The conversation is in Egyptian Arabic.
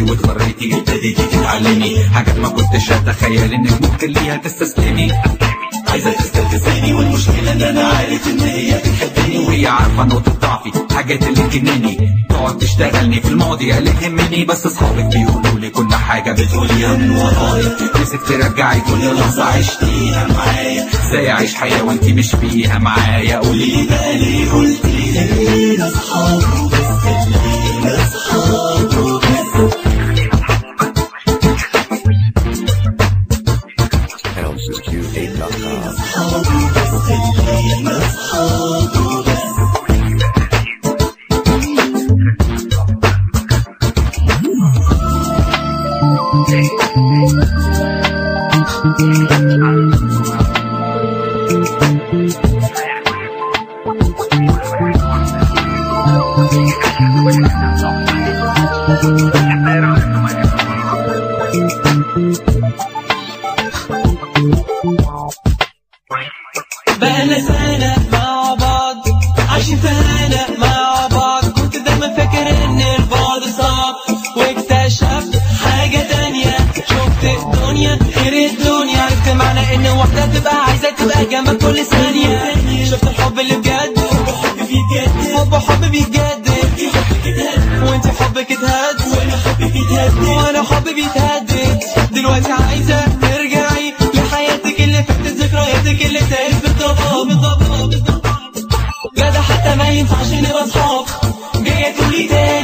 واضطريتي ابتديتي تتعلمي حاجات ما كنتش اتخيل انك ممكن ليها تستسلمي عايزة تستفزني والمشكلة ان انا عارف ان هي بتحبني وهي عارفة نقطة ضعفي حاجات اللي تجنني تقعد تشتغلني في الماضي اللي يهمني بس اصحابك بيقولوا لي كل حاجة بتقوليها من ورايا نفسك ترجعي كل لحظة عشتيها معايا ازاي اعيش حياة وانت مش فيها معايا قولي لي بقى ليه قلتي خلينا اصحاب بس خلينا اصحاب بس HouseSQ8.com. بقالنا سنة مع بعض عايشين في هنا مع بعض كنت دايما فاكر ان البعد صعب واكتشفت حاجة تانية شفت الدنيا غير الدنيا عرفت معنى ان واحدة تبقى عايزة تبقى جنبك كل ثانية شفت الحب اللي بجد حب فيه بجد حب حب بيتجدد وانت حبك اتهد وانا حبي بيتهدد وانا حبي بيتهدد دلوقتي عايزة ترجعي لحياتك اللي فاتت ذكرياتك اللي تاهت بالضباب بالضباب بالضباب لا ده حتى ما ينفعش نبقى اصحاب جاية تقولي تاني